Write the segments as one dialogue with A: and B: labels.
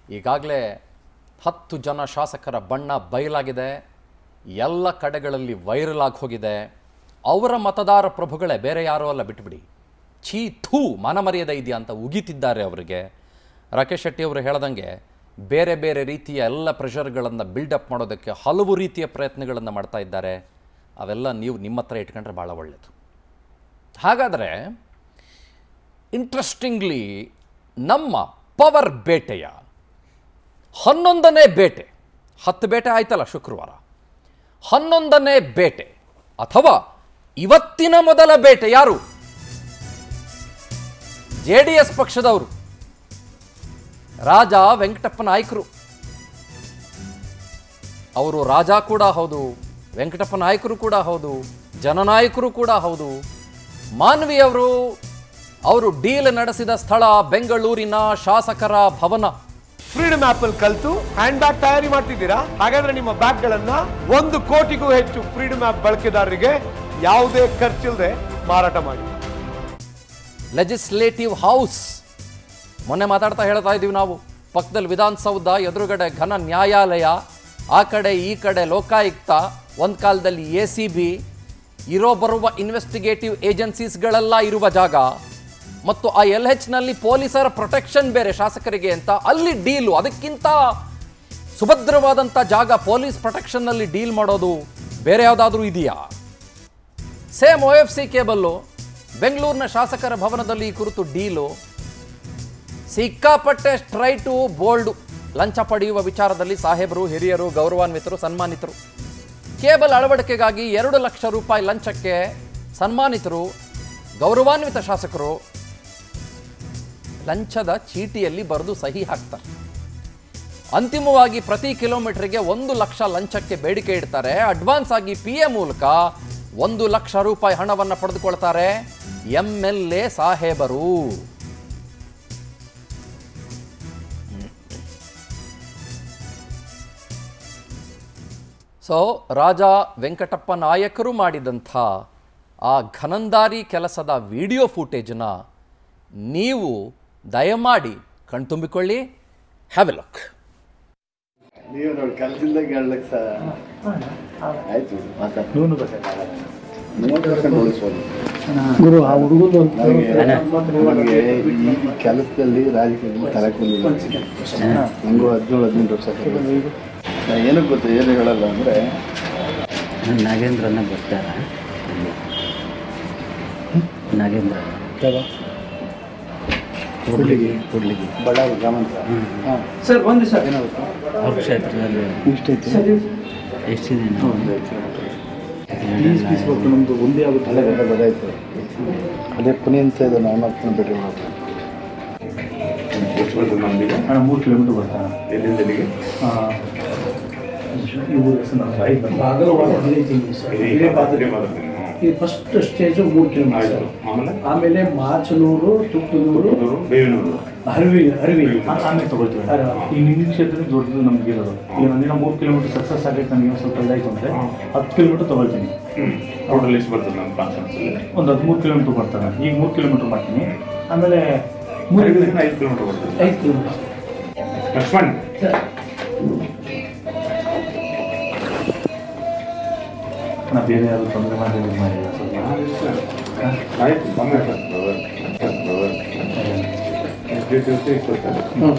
A: ಈಗಾಗಲೇ ಹತ್ತು ಜನ ಶಾಸಕರ ಬಣ್ಣ ಬಯಲಾಗಿದೆ ಎಲ್ಲ ಕಡೆಗಳಲ್ಲಿ ವೈರಲ್ ಆಗಿ ಹೋಗಿದೆ ಅವರ ಮತದಾರ ಪ್ರಭುಗಳೇ ಬೇರೆ ಯಾರೂ ಅಲ್ಲ ಬಿಟ್ಬಿಡಿ ಛೀ ಥೂ ಮನಮರ್ಯಾದೆ ಇದೆಯಾ ಅಂತ ಉಗಿತಿದ್ದಾರೆ ಅವರಿಗೆ ರಾಕೇಶ್ ಶೆಟ್ಟಿ ಅವರು ಹೇಳ್ದಂಗೆ ಬೇರೆ ಬೇರೆ ರೀತಿಯ ಎಲ್ಲ ಪ್ರೆಷರ್ಗಳನ್ನು ಬಿಲ್ಡಪ್ ಮಾಡೋದಕ್ಕೆ ಹಲವು ರೀತಿಯ ಪ್ರಯತ್ನಗಳನ್ನು ಮಾಡ್ತಾ ಇದ್ದಾರೆ ಅವೆಲ್ಲ ನೀವು ನಿಮ್ಮ ಹತ್ರ ಇಟ್ಕೊಂಡ್ರೆ ಭಾಳ ಒಳ್ಳೆಯದು ಹಾಗಾದರೆ ಇಂಟ್ರೆಸ್ಟಿಂಗ್ಲಿ ನಮ್ಮ ಪವರ್ ಬೇಟೆಯ ಹನ್ನೊಂದನೇ ಬೇಟೆ ಹತ್ತು ಬೇಟೆ ಆಯ್ತಲ್ಲ ಶುಕ್ರವಾರ ಹನ್ನೊಂದನೇ ಬೇಟೆ ಅಥವಾ ಇವತ್ತಿನ ಮೊದಲ ಬೇಟೆ ಯಾರು ಜೆ ಡಿ ಎಸ್ ಪಕ್ಷದವರು ರಾಜ ವೆಂಕಟಪ್ಪ ನಾಯ್ಕರು ಅವರು ರಾಜ ಕೂಡ ಹೌದು ವೆಂಕಟಪ್ಪ ನಾಯಕರು ಕೂಡ ಹೌದು ಜನನಾಯಕರು ಕೂಡ ಹೌದು ಮಾನ್ವಿಯವರು ಅವರು ಡೀಲ್ ನಡೆಸಿದ ಸ್ಥಳ ಬೆಂಗಳೂರಿನ ಶಾಸಕರ ಭವನ
B: ಫ್ರೀಡಮ್ ಆಪ್ ಅಲ್ಲಿ ಕಲ್ತು ಹ್ಯಾಂಡ್ ಬ್ಯಾಗ್ ತಯಾರಿ ಮಾಡ್ತಿದ್ದೀರಾ ಹಾಗಾದ್ರೆ ನಿಮ್ಮ ಬ್ಯಾಗ್ ಗಳನ್ನ ಒಂದು ಕೋಟಿಗೂ ಹೆಚ್ಚು ಫ್ರೀಡಮ್ ಆಪ್ ಬಳಕೆದಾರರಿಗೆ ಯಾವುದೇ ಖರ್ಚಿಲ್ಲದೆ ಮಾರಾಟ ಮಾಡಿ
A: ಲೆಜಿಸ್ಲೇಟಿವ್ ಹೌಸ್ ಮೊನ್ನೆ ಮಾತಾಡ್ತಾ ಹೇಳ್ತಾ ಇದ್ದೀವಿ ನಾವು ಪಕ್ಕದಲ್ಲಿ ವಿಧಾನಸೌಧ ಎದುರುಗಡೆ ಘನ ನ್ಯಾಯಾಲಯ ಆ ಕಡೆ ಈ ಕಡೆ ಲೋಕಾಯುಕ್ತ ಒಂದು ಕಾಲದಲ್ಲಿ ಎ ಸಿ ಬಿ ಇರೋ ಬರುವ ಇನ್ವೆಸ್ಟಿಗೇಟಿವ್ ಏಜೆನ್ಸೀಸ್ಗಳೆಲ್ಲ ಇರುವ ಜಾಗ ಮತ್ತು ಆ ಎಲ್ ನಲ್ಲಿ ಪೊಲೀಸರ ಪ್ರೊಟೆಕ್ಷನ್ ಬೇರೆ ಶಾಸಕರಿಗೆ ಅಂತ ಅಲ್ಲಿ ಡೀಲು ಅದಕ್ಕಿಂತ ಸುಭದ್ರವಾದಂಥ ಜಾಗ ಪೊಲೀಸ್ ಪ್ರೊಟೆಕ್ಷನ್ನಲ್ಲಿ ಡೀಲ್ ಮಾಡೋದು ಬೇರೆ ಯಾವುದಾದ್ರೂ ಇದೆಯಾ same O F C cable ಬೆಂಗಳೂರಿನ ಶಾಸಕರ ಭವನದಲ್ಲಿ ಈ ಕುರಿತು ಡೀಲು ಸಿಕ್ಕಾಪಟ್ಟೆ ಸ್ಟ್ರೈಟು ಬೋಲ್ಡು ಲಂಚ ಪಡೆಯುವ ವಿಚಾರದಲ್ಲಿ ಸಾಹೇಬರು ಹಿರಿಯರು ಗೌರವಾನ್ವಿತರು ಸನ್ಮಾನಿತರು ಕೇಬಲ್ ಅಳವಡಿಕೆಗಾಗಿ ಎರಡು ಲಕ್ಷ ರೂಪಾಯಿ ಲಂಚಕ್ಕೆ ಸನ್ಮಾನಿತರು ಗೌರವಾನ್ವಿತ ಶಾಸಕರು ಲಂಚದ ಚೀಟಿಯಲ್ಲಿ ಬರೆದು ಸಹಿ ಹಾಕ್ತಾರೆ ಅಂತಿಮವಾಗಿ ಪ್ರತಿ ಕಿಲೋಮೀಟರ್ಗೆ ಒಂದು ಲಕ್ಷ ಲಂಚಕ್ಕೆ ಬೇಡಿಕೆ ಇಡ್ತಾರೆ ಅಡ್ವಾನ್ಸ್ ಆಗಿ ಪಿ ಎ ಮೂಲಕ ಒಂದು ಲಕ್ಷ ರೂಪಾಯಿ ಹಣವನ್ನು ಪಡೆದುಕೊಳ್ತಾರೆ ಎಂ ಎಲ್ ಎ ಸಾಹೇಬರು ಸೊ ರಾಜ ವೆಂಕಟಪ್ಪ ನಾಯಕರು ಮಾಡಿದಂಥ ಆ ಘನಂದಾರಿ ಕೆಲಸದ ವಿಡಿಯೋ ಫೂಟೇಜನ್ನ ನೀವು ದಯಮಾಡಿ ಕಣ್ತುಂಬಿಕೊಳ್ಳಿ ಹ್ಯಾವ್ ಎ ಲುಕ್
C: ನೀವು ನೋಡಿ ಕಲ್ಸಿಲ್ದಾಗ ಹೇಳಕ್ ಸಹ ಆಯ್ತು ಮಾತಾಡಿ ಮೂವತ್ತು ಪರ್ಸೆಂಟ್ ಉಳಿಸ್ಬೋದು
D: ಗುರು ಆ ಹುಡುಗಂದು ಒಂದು
C: ನನಗೆ ನನಗೆ ಈ ಕೆಲಸದಲ್ಲಿ ರಾಜಕೀಯದಲ್ಲಿ ತಲೆ ಕೂದಲಿಲ್ಲ ನನಗೂ ಹದಿನೇಳು ಹದಿನೆಂಟು ವರ್ಷ ಕೆಲಸ. ನಾ ಏನಕ್ಕೆ ಗೊತ್ತು ಏನು ಹೇಳಲ್ಲ ಅಂದರೆ
E: ನಾಗೇಂದ್ರನ ಬರ್ತಾರ ನಾಗೇಂದ್ರ
C: ಹುಡುಗಿ
E: ಕೂಡ್ಲಿಗಿ
C: ಬಳ್ಳಾರಿ ಗ್ರಾಮಾಂತರ ಹಾಂ
D: ಸರ್ ಬಂದಿ ಸರ್
E: ಅವ್ರ ಕ್ಷೇತ್ರದಲ್ಲಿ
C: ಇಷ್ಟೈತಿ
E: ಎಷ್ಟಿದೆ
C: ಪೀಸ್ ಪೀಸ್ ಬೇಕು ನಮ್ಮದು ಒಂದೇ ಆಗುತ್ತೆ ಅಲ್ಲೇ ಗೊತ್ತ ಗೊತ್ತಾಯ್ತು ಅದೇ ಪುನಿ ಅಂತ ಇದೆ ನಾನು ಹತ್ತು ಬಿಟ್ಟರೆ
F: ಎಷ್ಟು ಬರ್ತದೆ ನಮ್ದಿಗೆ
D: ಅಣ್ಣ ಮೂರು ಕಿಲೋಮೀಟರ್ ಬರ್ತಾನೆ
F: ಎಲ್ಲಿಂದ ಎಲ್ಲಿಗೆ
D: ಈ ಊರ ಹೆಸರು ನಮ್ಗೆ ಆಯ್ತು
F: ಇದೇ ಮಾತಾಡ್ತೀನಿ ಹ್ಮ್.
D: ಈ ಫಸ್ಟ್ ಸ್ಟೇಜು ಮೂರು ಕಿಲೋಮೀಟರ್
F: ಆಯ್ತು ಆಮೇಲೆ
D: ಆಮೇಲೆ ಮಾಚನೂರು ತುಪ್ಪನೂರು
F: ಹುಡುಗರು ಬೇವಿನೂರು
D: ಹರಿವಿ ಹರಿವಿ
G: ಆಮೇಲೆ ತಗೊಳ್ತೀವಿ ಈ ನಿಮ್ಮ ಕ್ಷೇತ್ರದಲ್ಲಿ ದೊಡ್ಡದು ನಮ್ಗೆ ಇರೋದು ಈಗ ನಂದಿನ ಮೂರು ಕಿಲೋಮೀಟರ್ ಸಕ್ಸಸ್ ಆಗೈತೆ ನನಗೆ ಒಂದು ಸ್ವಲ್ಪ ಇದಾಯ್ತು ಅಂದರೆ ಹತ್ತು ಕಿಲೋಮೀಟರ್ ತಗೊಳ್ತೀನಿ
F: ಟೋಟಲ್ ಎಷ್ಟು ಬರ್ತದೆ ನಮ್ಮ ಕಾನ್ಫರೆನ್ಸಲ್ಲಿ
G: ಒಂದು ಹದಿಮೂರು ಕಿಲೋಮೀಟರ್ ಬರ್ತಾನೆ ಈಗ ಮೂರು ಕಿಲೋಮೀಟರ್ ಮಾಡ್ತೀನಿ ಆಮೇಲೆ ಮೂರು
F: ಐದರಿಂದ ಐದು ಕಿಲೋಮೀಟರ್ ಬರ್ತದೆ
D: ಐದು ಕಿಲೋಮೀಟರ್
F: ಲಕ್ಷ್ಮಣ್
G: ನಾ ಬೇರೆ ಯಾರು ತೊಂದರೆ ಮಾಡಿ ಇದು ಮಾಡಿಲ್ಲ ಸ್ವಲ್ಪ
F: ಆಯ್ತು ಕಮ್ಮಿ ಆಗ್ತದೆ ಎಷ್ಟು ದಿವಸ ಇಪ್ಪತ್ತಾರು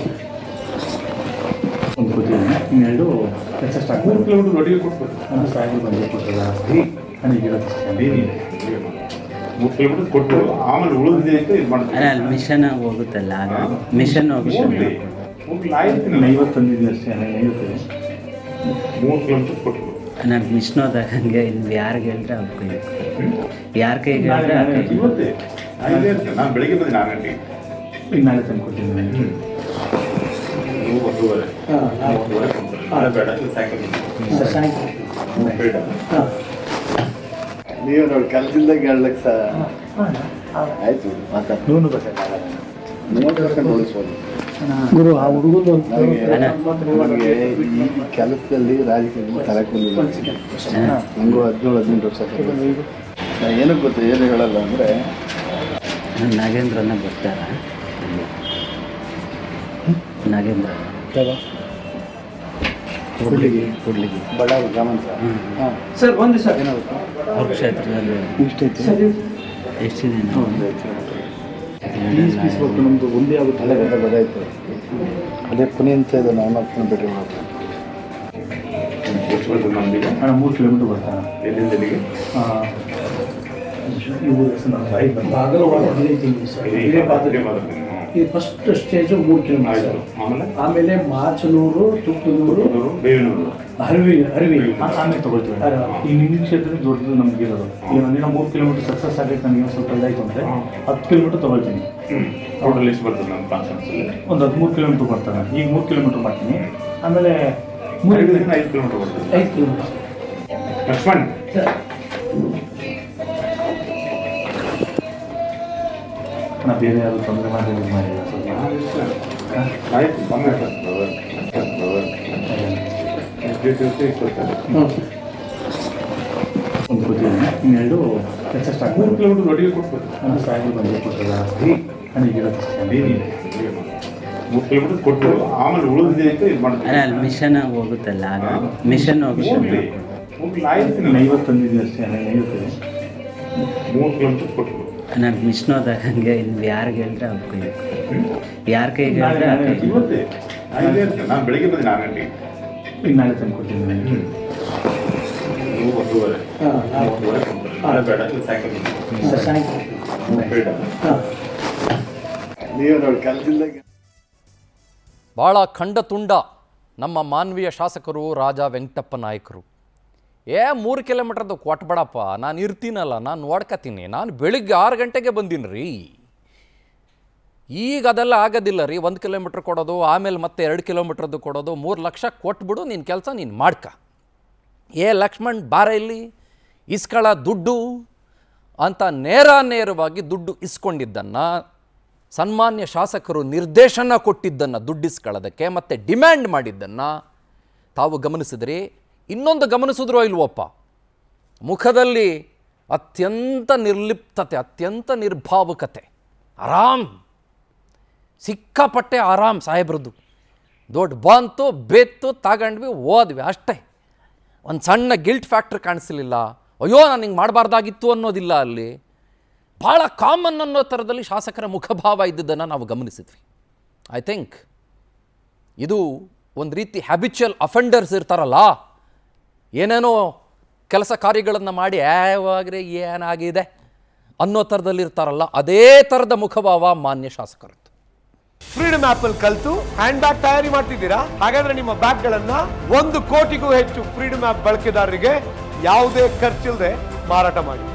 G: ಒಂದು ಕೂತಿದ್ದೀನಿ ಇನ್ನೆರಡು ಕೆಲಸ ಸ್ಟಾರ್ಟ್
F: ಮೂರು
G: ಮಾಡಿ
F: ಕಿಲೋಮೀಟರ್ ಒಟ್ಟಿಗೆ ಕೊಟ್ಬಿಟ್ಟು
G: ನಾನು ಸಾಯಿಬರು ಬಂದು ಕೊಟ್ಟಲ್ಲ ನನಗಿರೋದು
F: ಮೂರು ಕಿಲೋಮೀಟರ್ ಕೊಟ್ಟು ಆಮೇಲೆ ಉಳಿದಿದೆ ಅಂತ ಇದು ಮಾಡ್ತೀವಿ
E: ಅಲ್ಲಿ ಮಿಷನ್ ಹೋಗುತ್ತಲ್ಲ ಆಗ ಮಿಷನ್
F: ಹೋಗ್ಲಿ
E: ಹೋಗುತ್ತೆ
F: ಹೋಗ್ಲಿ ಆಯ್ತು
G: ನಾನು ಐವತ್ತು ತಂದಿದ್ದೀನಿ ಅಷ್ಟೇ ಐವತ್ತು
F: ಮೂರು ಕಿಲೋಮೀಟರ್ ಕೊಟ್ಟು
E: ನನಗೆ ಮಿಷನ್ ಹೋದಾಗ ಹಂಗೆ ಇನ್ನು ಯಾರಿಗೆ ಹೇಳಿದ್ರೆ ಅವ್ರ ಕೈ ಯಾರ ಕೈಗೆ ಹೇಳಿದ್ರೆ ಆ ಕೈ
F: ಇವತ್ತೇ ಐದೇ ಇರ್ತದೆ ನಾನು ಬೆಳಿಗ್ಗೆ ಬಂದೆ ಆರು ಗಂಟೆಗೆ
G: ಈಗ ನಾಳೆ ತಂದು ಕೊಡ್ತೀನಿ ನನಗೆ
F: ನೀವು ಒಂದೂವರೆ ಒಂದೂವರೆ ಕೊಡ್ತಾರೆ. ನಾಳೆ ಬೇಡ ಇಲ್ಲ ಸಾಯಂಕಾಲ
D: ಸಾಯಂಕಾಲ
F: ಬೇಡ
C: ನೀವು ನೋಡಿ ಕಲ್ಸಿಲ್ದಾಗ ಹೇಳಕ್ ಸಹ ಆಯ್ತು ಮಾತಾಡಿ
G: ನೂನು ಪರ್ಸೆಂಟ್
C: ಮೂವತ್ತು ಪರ್ಸೆಂಟ್ ಉಳಿಸ್ಬೋದು
D: ಗುರು ಆ ಹುಡುಗಂದು ಒಂದು
C: ನನಗೆ ನನಗೆ ಈ ಕೆಲಸದಲ್ಲಿ ರಾಜಕೀಯದಲ್ಲಿ ತಲೆ ಕೂದಲಿಲ್ಲ ನನಗೂ ಹದಿನೇಳು ಹದಿನೆಂಟು ವರ್ಷ ಕೆಲಸ. ನಾ ಏನಕ್ಕೆ ಗೊತ್ತು ಏನು ಹೇಳಲ್ಲ ಅಂದರೆ
E: ನಾಗೇಂದ್ರನ ಬರ್ತಾರ ನಾಗೇಂದ್ರ
C: ಕೂಡ್ಲಿಗಿ ಕೂಡ್ಲಿಗಿ ಬಳ್ಳಾರಿ ಗ್ರಾಮಾಂತರ ಹಾಂ
D: ಸರ್ ಒಂದು ಸರ್
E: ಅವ್ರ ಕ್ಷೇತ್ರದಲ್ಲಿ
C: ಇಷ್ಟೈತಿ
E: ಎಷ್ಟಿದೆ
C: ಪೀಸ್ ಪೀಸ್ ಬೇಕು ನಮ್ಮದು ಒಂದೇ ಆಗುತ್ತೆ ಅಲ್ಲೇ ಗೊತ್ತ ಗೊತ್ತಾಯ್ತು ಅದೇ ಪುನಿ ಅಂತ ಇದೆ ನಾವು ಪುನಿ ಭೇಟಿ ಮಾಡೋದು
F: ಎಷ್ಟು ಬರ್ತದೆ ನಮ್ದಿಗೆ
G: ಅಣ್ಣ ಮೂರು ಕಿಲೋಮೀಟರ್ ಬರ್ತಾನೆ
F: ಎಲ್ಲಿಂದ ಎಲ್ಲಿಗೆ
G: ಈ ಊರ ಹೆಸರು ನನಗೆ ಐದು ಬಂತು.
D: ಬಾಗಲವಾಡ ಹದಿನೈದು ತಿಂಗಳು ಸರ್
F: ಇದೇ
D: ಇದೇ
F: ಮಾತಾಡ್ತೀನಿ,
D: ಪಾತ್ರ
F: ಮಾತಾಡ್ತೀನಿ. ಹ್ಮ್.
D: ಇದು ಫಸ್ಟ್ ಸ್ಟೇಜು ಮೂರು ಕಿಲೋಮೀಟರ್
F: ಆಯ್ತು ಆಮೇಲೆ
D: ಆಮೇಲೆ ಮಾಚನೂರು ತುಪ್ಪನೂರು
F: ತುಮಕೂರು, ಬೇವಿನೂರು
D: ಅರಿವಿ ಅರಿವಿ
G: ಆ- ಆಮೇಲೆ ತಗೊಳ್ತೀವಿ
D: ಅರೆ.
G: ಈ ನಿಮ್ಮ ಕ್ಷೇತ್ರದಲ್ಲಿ ದೊಡ್ಡದು ನಮ್ಗೆ ಇರೋದು ಈಗ ನಾನು ಮೂರು ಕಿಲೋಮೀಟರ್ ಸಕ್ಸಸ್ ಆಗೈತೆ ನನಗೆ ಸ್ವಲ್ಪ ಇದಾಯ್ತು ಅಂದರೆ ಹತ್ತು ಕಿಲೋಮೀಟರ್ ತಗೊಳ್ತೀನಿ
F: ಟೋಟಲ್ ಎಷ್ಟು ಬರ್ತದೆ ನಮ್ಮ ಕಾನ್ಫರೆನ್ಸಲ್ಲಿ
G: ಒಂದು ಹದಿಮೂರು ಕಿಲೋಮೀಟರ್ ಬರ್ತಾನೆ ಈಗ ಮೂರು ಕಿಲೋಮೀಟರ್ ಮಾಡ್ತೀನಿ ಆಮೇಲೆ ಮೂರು
F: ಐದರಿಂದ ಐದು ಕಿಲೋಮೀಟರ್ ಬರ್ತದೆ
D: ಐದು ಕಿಲೋಮೀಟರ್
F: ಲಕ್ಷ್ಮಣ್
G: ನಾ ಬೇರೆ ಯಾರು ತೊಂದರೆ ಮಾಡಿ ಇದು ಮಾಡಿಲ್ಲ ಸ್ವಲ್ಪ
F: ಆಯ್ತು ಕಮ್ಮಿ ಆಗ್ತದೆ brother. brother. ಎಷ್ಟು ಎಷ್ಟು ಇಪ್ಪತ್ತಾರು.
G: ಒಂದು ಕೊಟ್ಟಿದ್ದೀನಿ ಇನ್ನೆರಡು ಕೆಲಸ ಸ್ಟಾರ್ಟ್
F: ಮೂರು
G: ಮಾಡಿ
F: ಕಿಲೋಮೀಟರ್ ಒಟ್ಟಿಗೆ ಕೊಟ್ಬಿಟ್ಟು
G: ನನ್ನ ಸಾಯಿಲ್ ಬಂದು ಕೊಟ್ಟದ ನನಗೆ ಇರೋದು
F: ಮೂರು ಕಿಲೋಮೀಟರ್ ಕೊಟ್ಟು ಆಮೇಲೆ ಉಳಿದಿದೆ ಅಂತ ಇದು
E: ಅಲ್ಲ
F: ಮಾಡ್ತೀನಿ
E: ಅಲ್ಲಿ ಮಿಷನ್ ಹೋಗುತ್ತಲ್ಲ ಆಗ ಮಿಷನ್
F: ಹೋಗ್ಲಿ
E: ಹೋಗುತ್ತೆ
F: ಹೋಗ್ಲಿ ಆಯ್ತು
G: ನಾನು ಐವತ್ತು ತಂದಿದ್ದೀನಿ ಅಷ್ಟೇ ನಾನು ಐವತ್ತಿದೆ
F: ಮೂರು ಕಿಲೋಮೀಟರ್ ಕೊಟ್ಟು
E: ನನಗೆ ಮಿಷನ್ ಹೋದಾಗ ಹಂಗೆ ಇನ್ನು ಯಾರಿಗೆ ಹೇಳಿದ್ರೆ ಅವ್ರ ಕೈ ಯಾರ ಕೈಗೆ ಹೇಳಿದ್ರೆ ಆ ಕೈ
F: ಇವತ್ತೇ ಐದೇ ಇರ್ತದೆ ನಾನು ಬೆಳಿಗ್ಗೆ ಬಂದೆ ಆರು ಗಂಟೆಗೆ
G: ಈಗ ನಾಳೆ ತಂದು ಕೊಡ್ತೀನಿ ನನಗೆ
F: ನೀವು ಒಂದೂವರೆ
D: ಹಾಂ ನಾವು
F: ಒಂದೂವರೆ ಕೊಡ್ತಾರೆ. ನಾಳೆ ಬೇಡ ಇದು ಸಾಯಂಕಾಲ
D: ಸಾಯಂಕಾಲ
F: ಬೇಡ
D: ಹಾಂ
C: ನೀವು ನೋಡಿ ಕೆಲಸದಿಂದ
A: ಭಾಳ ಖಂಡತುಂಡ ನಮ್ಮ ಮಾನ್ವೀಯ ಶಾಸಕರು ರಾಜ ವೆಂಕಟಪ್ಪ ನಾಯಕರು ಏ ಮೂರು ಕಿಲೋಮೀಟ್ರದ್ದು ಕೊಟ್ಬೇಡಪ್ಪ ನಾನು ಇರ್ತೀನಲ್ಲ ನಾನು ನೋಡ್ಕತೀನಿ ನಾನು ಬೆಳಿಗ್ಗೆ ಆರು ಗಂಟೆಗೆ ಬಂದೀನಿ ರೀ ಈಗ ಅದೆಲ್ಲ ಆಗೋದಿಲ್ಲ ರೀ ಒಂದು ಕಿಲೋಮೀಟ್ರ್ ಕೊಡೋದು ಆಮೇಲೆ ಮತ್ತೆ ಎರಡು ಕಿಲೋಮೀಟ್ರದ್ದು ಕೊಡೋದು ಮೂರು ಲಕ್ಷ ಕೊಟ್ಬಿಡು ನಿನ್ನ ಕೆಲಸ ನೀನು ಮಾಡ್ಕ ಏ ಲಕ್ಷ್ಮಣ್ ಬಾರ ಇಲ್ಲಿ ಇಸ್ಕೊಳ ದುಡ್ಡು ಅಂತ ನೇರ ನೇರವಾಗಿ ದುಡ್ಡು ಇಸ್ಕೊಂಡಿದ್ದನ್ನು ಸನ್ಮಾನ್ಯ ಶಾಸಕರು ನಿರ್ದೇಶನ ಕೊಟ್ಟಿದ್ದನ್ನು ದುಡ್ಡಿಸ್ಕೊಳ್ಳೋದಕ್ಕೆ ಮತ್ತು ಡಿಮ್ಯಾಂಡ್ ಮಾಡಿದ್ದನ್ನು ತಾವು ಗಮನಿಸಿದ್ರಿ ಇನ್ನೊಂದು ಗಮನಿಸಿದ್ರೋ ಇಲ್ವಪ್ಪ ಮುಖದಲ್ಲಿ ಅತ್ಯಂತ ನಿರ್ಲಿಪ್ತತೆ ಅತ್ಯಂತ ನಿರ್ಭಾವುಕತೆ ಆರಾಮ್ ಸಿಕ್ಕಾಪಟ್ಟೆ ಆರಾಮ್ ಸಾಹೇಬ್ರದ್ದು ದೊಡ್ಡ ಬಂತು ಬೆತ್ತು ತಗೊಂಡ್ವಿ ಓದ್ವಿ ಅಷ್ಟೇ ಒಂದು ಸಣ್ಣ ಗಿಲ್ಟ್ ಫ್ಯಾಕ್ಟ್ರ್ ಕಾಣಿಸಲಿಲ್ಲ ಅಯ್ಯೋ ನಾನು ಹಿಂಗೆ ಮಾಡಬಾರ್ದಾಗಿತ್ತು ಅನ್ನೋದಿಲ್ಲ ಅಲ್ಲಿ ಭಾಳ ಕಾಮನ್ ಅನ್ನೋ ಥರದಲ್ಲಿ ಶಾಸಕರ ಮುಖಭಾವ ಇದ್ದದ್ದನ್ನು ನಾವು ಗಮನಿಸಿದ್ವಿ ಐ ಥಿಂಕ್ ಇದು ಒಂದು ರೀತಿ ಹ್ಯಾಬಿಚುವಲ್ ಅಫೆಂಡರ್ಸ್ ಇರ್ತಾರಲ್ಲ ಏನೇನೋ ಕೆಲಸ ಕಾರ್ಯಗಳನ್ನು ಮಾಡಿ ಯಾವಾಗ್ರೆ ಏನಾಗಿದೆ ಅನ್ನೋ ಥರದಲ್ಲಿ ಇರ್ತಾರಲ್ಲ ಅದೇ ಥರದ ಮುಖಭಾವ ಮಾನ್ಯ ಶಾಸಕರದ್ದು
B: ಫ್ರೀಡಮ್ ಆಪ್ ಅಲ್ಲಿ ಕಲ್ತು ಹ್ಯಾಂಡ್ ಬ್ಯಾಗ್ ತಯಾರಿ ಮಾಡ್ತಿದ್ದೀರಾ ಹಾಗಾದ್ರೆ ನಿಮ್ಮ ಬ್ಯಾಗ್ ಗಳನ್ನ ಒಂದು ಕೋಟಿಗೂ ಹೆಚ್ಚು ಫ್ರೀಡಮ್ ಆಪ್ ಬಳಕೆದಾರರಿಗೆ ಯಾವುದೇ ಖರ್ಚಿಲ್ಲದೆ ಮಾರಾಟ ಮಾಡಿ